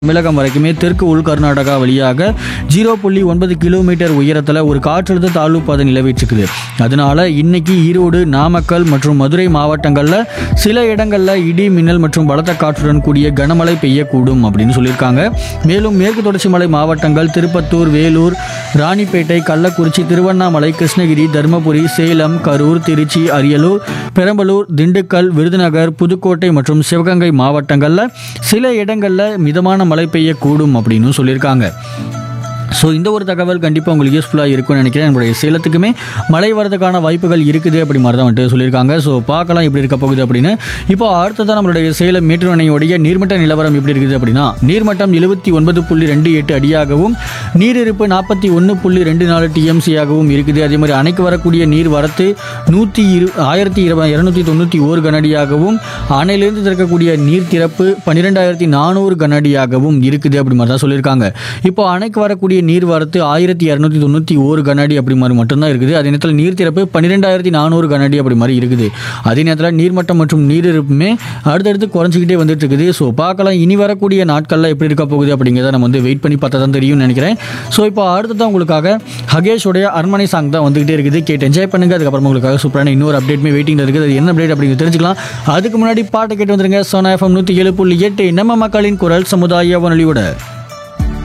தமிழகம் வரைக்குமே தெற்கு உள் கர்நாடகா வழியாக ஜீரோ புள்ளி ஒன்பது கிலோமீட்டர் உயரத்தில் ஒரு காற்றழுத்த தாழ்வு பாதை நிலவிட்டுருக்குது அதனால இன்னைக்கு ஈரோடு நாமக்கல் மற்றும் மதுரை மாவட்டங்களில் சில இடங்களில் இடி மின்னல் மற்றும் பலத்த காற்றுடன் கூடிய கனமழை பெய்யக்கூடும் அப்படின்னு சொல்லியிருக்காங்க மேலும் மேற்கு தொடர்ச்சி மலை மாவட்டங்கள் திருப்பத்தூர் வேலூர் ராணிப்பேட்டை கள்ளக்குறிச்சி திருவண்ணாமலை கிருஷ்ணகிரி தருமபுரி சேலம் கரூர் திருச்சி அரியலூர் பெரம்பலூர் திண்டுக்கல் விருதுநகர் புதுக்கோட்டை மற்றும் சிவகங்கை மாவட்டங்களில் சில இடங்களில் மிதமான மழை பெய்யக்கூடும் அப்படின்னு சொல்லியிருக்காங்க ஸோ இந்த ஒரு தகவல் கண்டிப்பாக உங்களுக்கு யூஸ்ஃபுல்லாக இருக்கும்னு நினைக்கிறேன் நம்மளுடைய சேலத்துக்குமே மழை வரதுக்கான வாய்ப்புகள் இருக்குது அப்படி மாதிரி தான் வந்துட்டு சொல்லியிருக்காங்க ஸோ பார்க்கலாம் எப்படி இருக்க போகுது அப்படின்னு இப்போ அடுத்ததான் நம்மளுடைய சேலம் மேட்டூர் அணையுடைய நீர்மட்ட நிலவரம் எப்படி இருக்குது அப்படின்னா நீர்மட்டம் எழுபத்தி ஒன்பது புள்ளி ரெண்டு எட்டு அடியாகவும் நீரிருப்பு நாற்பத்தி ஒன்று புள்ளி ரெண்டு நாலு டிஎம்சியாகவும் இருக்குது அதே மாதிரி அணைக்கு வரக்கூடிய நீர் வரத்து நூற்றி இரு ஆயிரத்தி இருபது இரநூத்தி தொண்ணூற்றி ஓரு கனடியாகவும் அணையிலிருந்து திறக்கக்கூடிய நீர் திறப்பு பன்னிரெண்டாயிரத்தி நானூறு கனடியாகவும் இருக்குது அப்படி மாதிரி தான் சொல்லியிருக்காங்க இப்போ அணைக்கு வரக்கூடிய நீர் வரத்து ஆயிரத்தி இரநூத்தி தொண்ணூற்றி ஓரு கனஅடி அப்படி மாதிரி மட்டும்தான் இருக்குது அதே நேரத்தில் நீர் திறப்பு பன்னிரெண்டாயிரத்தி நானூறு கனஅடி அப்படி மாதிரி இருக்குது அதே நேரத்தில் நீர்மட்டம் மற்றும் நீரிருப்புமே அடுத்தடுத்து குறைஞ்சிக்கிட்டே வந்துட்டு இருக்குது ஸோ பார்க்கலாம் இனி வரக்கூடிய நாட்களில் எப்படி இருக்க போகுது அப்படிங்கிறத நம்ம வந்து வெயிட் பண்ணி பார்த்தா தான் தெரியும்னு நினைக்கிறேன் ஸோ இப்போ அடுத்ததான் உங்களுக்காக ஹகேஷோடைய அரண்மனை சாங் தான் வந்துகிட்டே இருக்குது கேட்டு என்ஜாய் பண்ணுங்க அதுக்கப்புறம் உங்களுக்காக சூப்பரான இன்னொரு அப்டேட்மே வெயிட்டிங் இருக்குது அது என்ன அப்டேட் அப்படிங்கிறது தெரிஞ்சுக்கலாம் அதுக்கு முன்னாடி பாட்டை கேட்டு வந்துருங்க சோனா எஃப்எம் நூற்றி ஏழு புள்ளி எட்டு நம்ம மக்களின் குரல் சமுதாய வானொலியோட